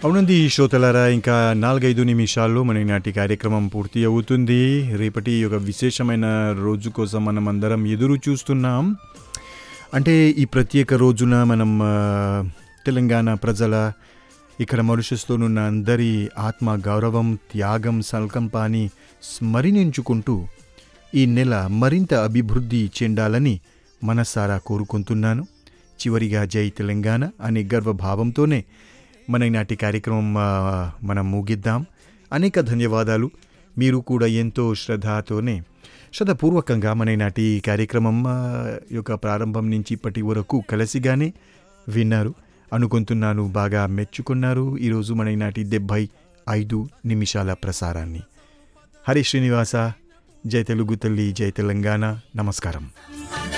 అవునండి శ్రోతలారా ఇంకా నాలుగైదు నిమిషాల్లో మన నాటి కార్యక్రమం పూర్తి అవుతుంది రేపటి ఒక విశేషమైన రోజు కోసం మనం అందరం ఎదురు చూస్తున్నాం అంటే ఈ ప్రత్యేక రోజున మనం ఆ, తెలంగాణ ప్రజల ఇక్కడ మరుషస్లోనున్న అందరి ఆత్మ గౌరవం త్యాగం సంకల్పాన్ని స్మరించుకుంటూ ఈ నెల మరింత అభివృద్ధి చెందాలని మనసారా కోరుకుంటున్నాను చివరిగా జై తెలంగాణ అనే గర్వభావంతోనే మన ఈనాటి కార్యక్రమం ఆ, మనం ముగిద్దాం అనేక ధన్యవాదాలు మీరు కూడా ఎంతో శ్రద్ధతోనే శ్రద్ధపూర్వకంగా మన ఈనాటి కార్యక్రమం ఆ, యొక్క ప్రారంభం నుంచి ఇప్పటి వరకు కలిసిగానే విన్నారు అనుకుంటున్నాను బాగా మెచ్చుకున్నారు ఈరోజు మన ఈనాటి డెబ్భై ఐదు నిమిషాల ప్రసారాన్ని హరి శ్రీనివాస జై తెలుగు తల్లి జై తెలంగాణ నమస్కారం